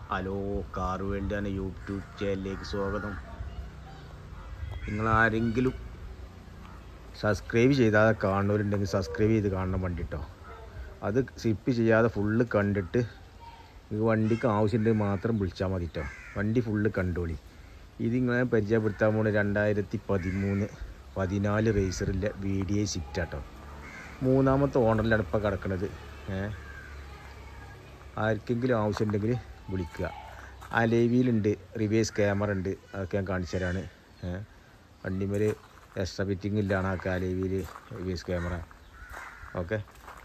hello car വേണ്ടിയാണ് YouTube ചാനലിലേക്ക് സ്വാഗതം നിങ്ങൾ ആരെങ്കിലും സബ്സ്ക്രൈബ് ചെയ്താതെ കാണുന്നവരുണ്ടെങ്കിൽ സബ്സ്ക്രൈബ് ചെയ്ത് കാണണം വണ്ടി കേട്ടോ അത് സ്കിപ്പ് ചെയ്യാതെ ഫുള്ള് കണ്ടിട്ട് ഈ വണ്ടിക്ക് ആവശ്യമുണ്ടെങ്കിൽ മാത്രം വിളിച്ചാൽ മതി കേട്ടോ വണ്ടി ഫുള്ള് കണ്ടോളി ഇത് നിങ്ങളെ പരിചയപ്പെടുത്താൻ പോണ രണ്ടായിരത്തി പതിമൂന്ന് പതിനാല് റേസറിൻ്റെ വി ഡി ഐ സിഫ്റ്റ് കേട്ടോ മൂന്നാമത്തെ ഓണറിലാണ് ഇപ്പോൾ കിടക്കുന്നത് ഏഹ് ആർക്കെങ്കിലും ആവശ്യമുണ്ടെങ്കിൽ വിളിക്കുക ആ ലേവിയിലുണ്ട് റിവേഴ്സ് ക്യാമറ ഉണ്ട് അതൊക്കെ ഞാൻ കാണിച്ചു തരാണ് ഏഹ് വണ്ടിമേൽ എക്സ്ട്രാ ഫിറ്റിംഗ് ഇല്ലാണ് ആ ലേവിയിൽ റിവേഴ്സ് ക്യാമറ ഓക്കെ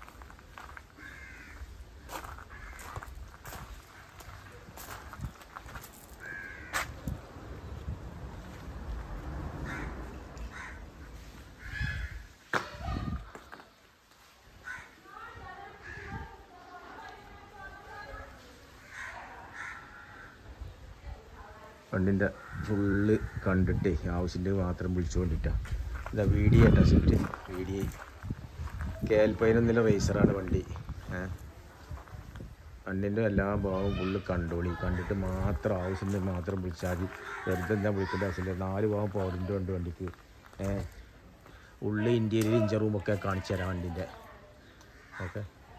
വണ്ടിൻ്റെ ഫുള്ള് കണ്ടിട്ട് ആവശ്യമുണ്ടെങ്കിൽ മാത്രം വിളിച്ചുകൊണ്ടിട്ടാണ് ഇതാ വീഡിയോ കേട്ടോ സെറ്റ് വീഡിയോ കെ എൽ പതിനൊന്നിലെ റേസറാണ് വണ്ടി ഏഹ് വണ്ടിൻ്റെ എല്ലാ ഭാഗവും ഫുള്ള് കണ്ടോളി കണ്ടിട്ട് മാത്രം ആവശ്യമുണ്ടെങ്കിൽ മാത്രം വിളിച്ചാൽ മതി വെറുതെ എന്താ വിളിക്കേണ്ട ആവശ്യമില്ല നാല് ഭാഗം പവറിൻ്റെ ഉണ്ട് വണ്ടിക്ക് ഏഹ് ഉള്ളിൽ ഇൻറ്റീരിയർ ഇഞ്ചർ റൂമൊക്കെ കാണിച്ചു തരാം വണ്ടിൻ്റെ ഓക്കെ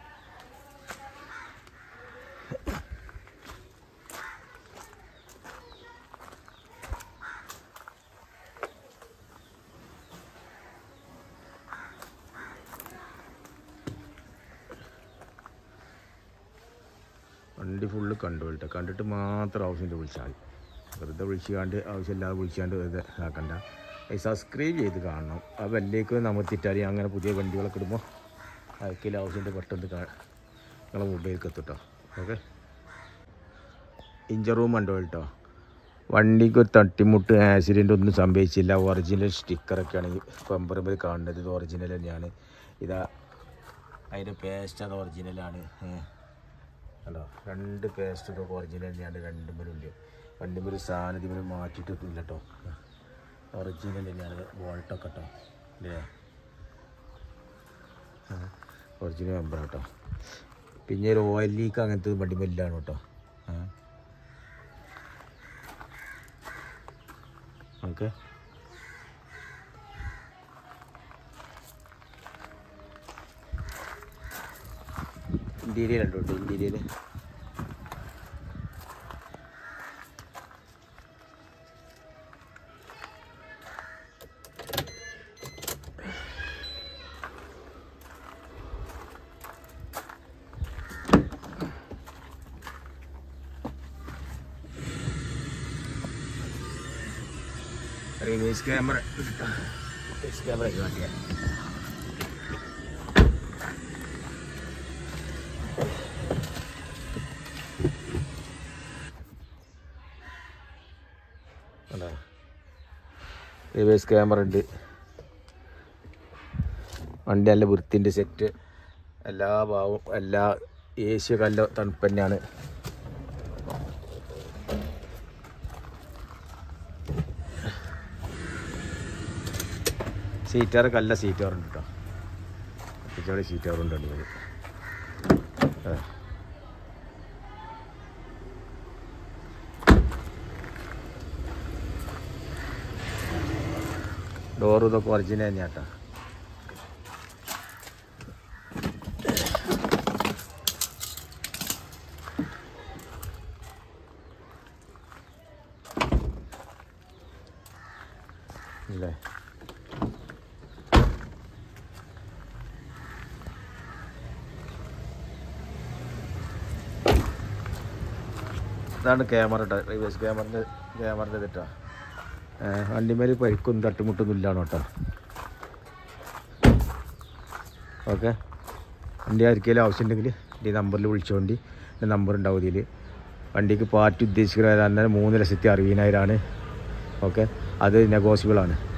വണ്ടി ഫുള്ള് കണ്ടുപോയിട്ട് കണ്ടിട്ട് മാത്രം ആവശ്യമില്ല വിളിച്ചാൽ മതി വെറുതെ വിളിച്ചാണ്ട് ആവശ്യമില്ലാതെ വിളിച്ചാണ്ട് വെറുതെ ആക്കണ്ട ഈ സബ്സ്ക്രൈബ് ചെയ്ത് കാണണം ആ ബെല്ലേക്ക് നമർത്തിട്ടാൽ അങ്ങനെ പുതിയ വണ്ടികളൊക്കെ ഇടുമ്പോൾ ആർക്കെങ്കിലും ആവശ്യമുണ്ട് പെട്ടെന്ന് കാ നിങ്ങളെ മൊബൈലിലേക്ക് എത്തുട്ടോ ഓക്കെ ഇഞ്ചർ റൂം ഉണ്ടോ കേട്ടോ വണ്ടിക്ക് ഒരു തട്ടിമുട്ട് ആക്സിഡൻ്റ് ഒന്നും സംഭവിച്ചില്ല ഒറിജിനൽ സ്റ്റിക്കറൊക്കെ ആണെങ്കിൽ പമ്പറുമ്പോൾ കാണുന്നത് ഇത് ഒറിജിനൽ തന്നെയാണ് ഇതാ അതിൻ്റെ പേസ്റ്റ് അത് ഒറിജിനലാണ് ഹലോ രണ്ട് പേസ്റ്റ് ഇതൊക്കെ ഒറിജിനൽ തന്നെയാണ് രണ്ടും പേരുണ്ട് രണ്ടും പേരും സാധനം ഇതിൽ മാറ്റിയിട്ടൊന്നുമില്ല കേട്ടോ ഒറിജിനൽ തന്നെയാണ് ബോൾട്ടൊക്കെ കേട്ടോ അല്ലേ ഒറിജിനൽ മെമ്പർ കേട്ടോ പിന്നെ ഒരു ഓയിൽ ലീക്ക് അങ്ങനത്തെ വണ്ടി മെല്ലാണ് കേട്ടോ ഓക്കെ ഇൻറ്റീരിയർ ഉണ്ട് കേട്ടോ interior reverse camera reverse camera കാട്ടിയാൽ അല്ല റിവേഴ്സ് ക്യാമറ ഉണ്ട് വണ്ടി നല്ല വൃത്തിൻ്റെ സെറ്റ് എല്ലാ ഭാവവും എല്ലാ ഏഷ്യ കല്ല തണുപ്പ് തന്നെയാണ് സീറ്റാറ് കല്ല സീറ്റാറുണ്ട് കേട്ടോ പിച്ചാടി സീറ്റാറുണ്ട് അടിപൊളി ആ ഡോറും ഇതൊക്കെ ഒറിജിനൽ തന്നെയാണ് കേട്ടോ അല്ലേ ഇതാണ് ക്യാമറ കേട്ടോ റിവേഴ്സ് ക്യാമറൻ്റെ ക്യാമറൻ്റെ തെറ്റാ വണ്ടിമേൽ പരിക്കും തട്ടുമുട്ടൊന്നും ഇല്ലാണ് കേട്ടോ ഓക്കെ വണ്ടി ആർക്കെങ്കിലും ആവശ്യമുണ്ടെങ്കിൽ ഈ നമ്പറിൽ വിളിച്ചുകൊണ്ട് എൻ്റെ നമ്പർ ഉണ്ടാവും ഇതിൽ വണ്ടിക്ക് പാർട്ടി ഉദ്ദേശിക്കുന്നത് അന്നേരം മൂന്ന് ലക്ഷത്തി അറുപതിനായിരമാണ് ഓക്കെ അത് നെഗോസിബിളാണ്